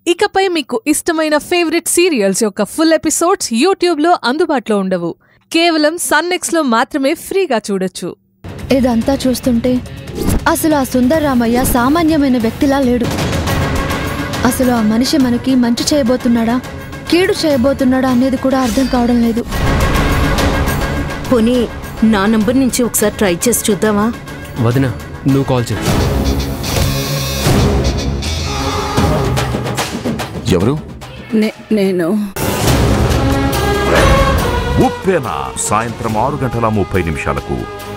ఇకపై మీకు ఇష్టమైన ఫేవరెట్ సీరియల్స్ యొక్క ఫుల్ ఎపిసోడ్స్ యూట్యూబ్లో అందుబాటులో ఉండవు కేవలం సన్నెక్స్లో మాత్రమే ఫ్రీగా చూడొచ్చు ఇదంతా చూస్తుంటే అసలు ఆ సుందర్రామయ్య సామాన్యమైన వ్యక్తిలా లేడు అసలు ఆ మనిషి మనకి మంచి చేయబోతున్నాడా కీడు చేయబోతున్నాడా అనేది కూడా అర్థం కావడం లేదు పోనీ నా నంబర్ నుంచి ఒకసారి ట్రై చేసి చూద్దామా వదిన నువ్వు కాల్ చేయి ఎవరు నేను ఉప్పెన సాయంత్రం ఆరు గంటల ముప్పై నిమిషాలకు